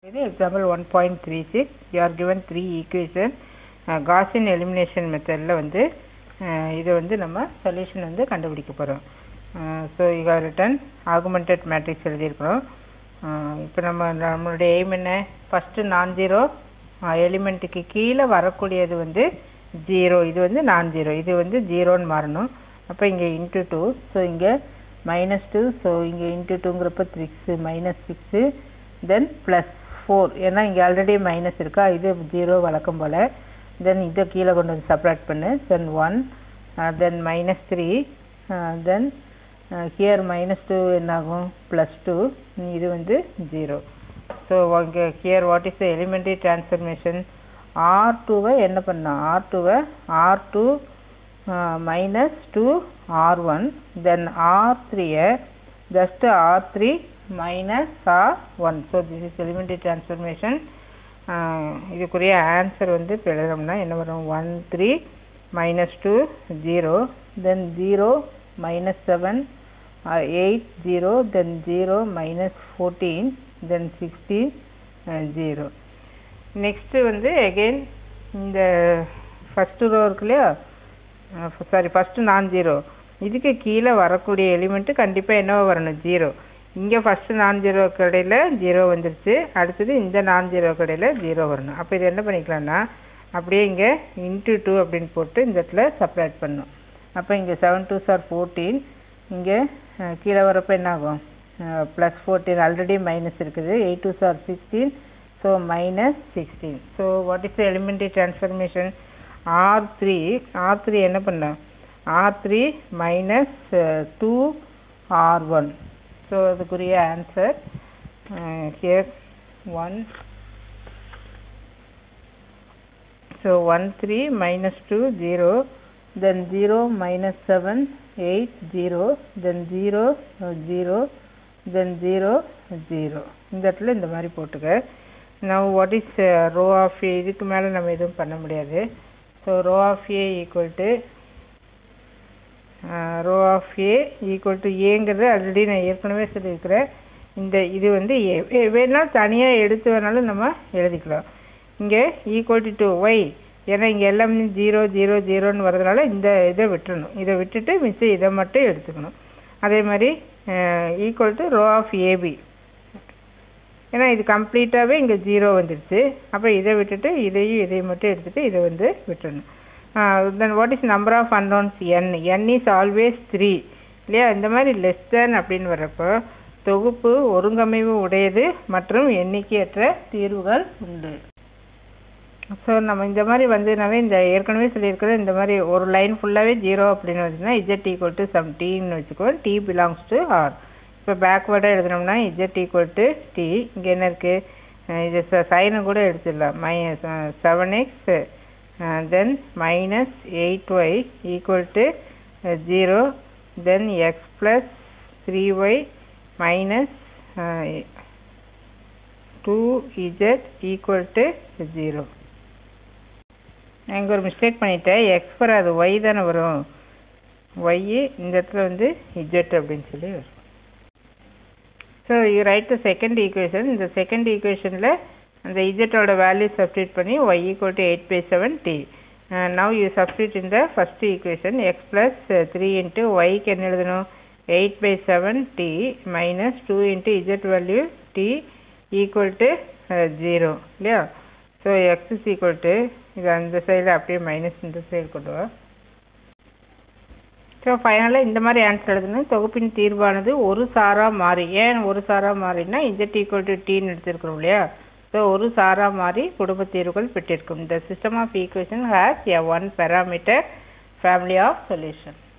இது example 1.36 you are given three equation uh, Gaussian elimination methodல வந்து uh, இது வந்து நம்ம solution வந்து கண்டுபிடிக்க போறோம் so you have written augmented matrix எழுதியிருக்கிறோம் இப்போ நம்ம நம்மளுடைய எய்ம் என்ன ஃபஸ்ட்டு நான் ஜீரோ எலிமெண்ட்டுக்கு கீழே வரக்கூடியது வந்து ஜீரோ இது வந்து நான் ஜீரோ இது வந்து ஜீரோன்னு மாறணும் அப்போ இங்கே இன்ட்டு டூ ஸோ இங்கே மைனஸ் டூ ஸோ இங்கே இன்ட்டு டூங்கிறப்ப six minus six then plus four ஏன்னா இங்கே ஆல்ரெடி மைனஸ் இருக்கா இது ஜீரோ வழக்கம் போல் தென் இதை கீழே கொண்டு வந்து சப்ராக்ட் பண்ணு then one then minus three then here minus two என்னாகும் ப்ளஸ் டூ இது வந்து ஜீரோ ஸோ இங்கே here what is the elementary transformation R டூவை என்ன பண்ணோம் ஆர் டூவை R two minus two R one then R த்ரீயை just R three minus R one so this is elementary transformation இதுக்குரிய answer வந்து இப்போ எழுதணும்னா என்ன வரும் one three minus two zero then zero minus seven eight zero then zero minus fourteen then sixteen zero next வந்து again இந்த first row இருக்கு இல்லையா சாரி ஃபஸ்ட்டு நான் ஜீரோ இதுக்கு கீழே வரக்கூடிய எலிமெண்ட்டு கண்டிப்பாக என்னவோ வரணும் ஜீரோ இங்கே ஃபஸ்ட்டு நான் ஜீரோ கடையில் ஜீரோ வந்துருச்சு அடுத்தது இந்த நான் ஜீரோ கடையில் ஜீரோ வரணும் அப்போ இது என்ன பண்ணிக்கலாம்னா அப்படியே இங்கே இன்ட்டு டூ அப்படின்னு போட்டு இந்த இடத்துல சப்ராக்ட் பண்ணும் அப்போ இங்கே செவன் டூ சார் ஃபோர்டீன் இங்கே கீழே வரப்போ என்ன ஆகும் ப்ளஸ் ஃபோர்டீன் ஆல்ரெடி மைனஸ் இருக்குது eight two sir sixteen so minus sixteen so what is the elementary transformation R three R three என்ன பண்ண R three minus two R one so அதுக்குரிய answer here one so one three minus two zero then zero minus seven eight zero then zero zero then zero zero இந்த இடத்துல இந்த மாதிரி போட்டுக்க now what is row of A இதுக்கு மேலே நம்ம எதுவும் பண்ண முடியாது so row of A equal to row of A equal to ஏங்கிறது ஆல்ரெடி நான் ஏற்கனவே சொல்லியிருக்கிறேன் இந்த இது வந்து ஏ வேணால் தனியாக எடுத்து வேணாலும் நம்ம எழுதிக்கலாம் இங்கே ஈக்குவல் டு டூ ஒய் ஏன்னா இங்கே எல்லாமே ஜீரோ ஜீரோ ஜீரோன்னு வரதுனால இந்த இதை விட்டுறணும் இதை விட்டுட்டு மிச்சம் இதை மட்டும் எடுத்துக்கணும் அதே மாதிரி equal to row of AB ஏன்னா இது கம்ப்ளீட்டாகவே இங்கே ஜீரோ வந்துடுச்சு அப்போ இதை விட்டுட்டு இதையும் இதையும் மட்டும் எடுத்துகிட்டு இதை வந்து விட்டுறணும் then what is number of unknowns n n is always three இல்லையா இந்த மாதிரி லெஸ் தேன் அப்படின்னு வர்றப்போ தொகுப்பு ஒருங்கமைவு உடையது மற்றும் எண்ணிக்கையற்ற தீர்வுகள் உண்டு ஸோ நம்ம இந்த மாதிரி வந்ததுனாவே இந்த ஏற்கனவே சொல்லியிருக்கிற இந்த மாதிரி ஒரு லைன் ஃபுல்லாகவே ஜீரோ அப்படின்னு வந்துச்சுன்னா இஜெட் ஈக்குவல் டு சம் டீன்னு வச்சுக்கோ டி பிலாங்ஸ் டு ஆர் இப்போ பேக்வேர்டாக எழுதினோம்னா இஜெட் ஈக்குவல் டு டி இங்கே என்ன இருக்குது இது சைனை கூட எடுத்துடலாம் மை seven x then minus eight y equal to zero then x plus three y minus two z equal to zero நான் இங்கே ஒரு மிஸ்டேக் பண்ணிட்டேன் எக்ஸ் வராது ஒய் தானே வரும் ஒய் இந்த இடத்துல வந்து இஜெட் அப்படின்னு சொல்லி வரும் so you write the second equation இந்த செகண்ட் ஈக்குவேஷனில் அந்த இஜெட்டோட வேல்யூ சப்ஸ்டியூட் பண்ணி y equal to eight by seven t now you substitute இந்த first equation x plus three into ஒய்க்கு என்ன எழுதணும் eight by seven t minus two into z value t equal to zero இல்லையா so x is equal to இது அந்த சைடில் அப்படியே minus இந்த சைடு கொண்டு வா ஸோ ஃபைனலாக இந்த மாதிரி ஆன்சர் எழுதணும் தொகுப்பின் தீர்வானது ஒரு சாரா மாறி ஏன் ஒரு சாரா மாறினா இஜெட் ஈக்குவல் டு டீன்னு எடுத்துருக்கிறோம் இல்லையா ஸோ ஒரு சாரா மாறி குடும்ப தீர்வுகள் பெற்றிருக்கும் இந்த system of equation has a one parameter family of solution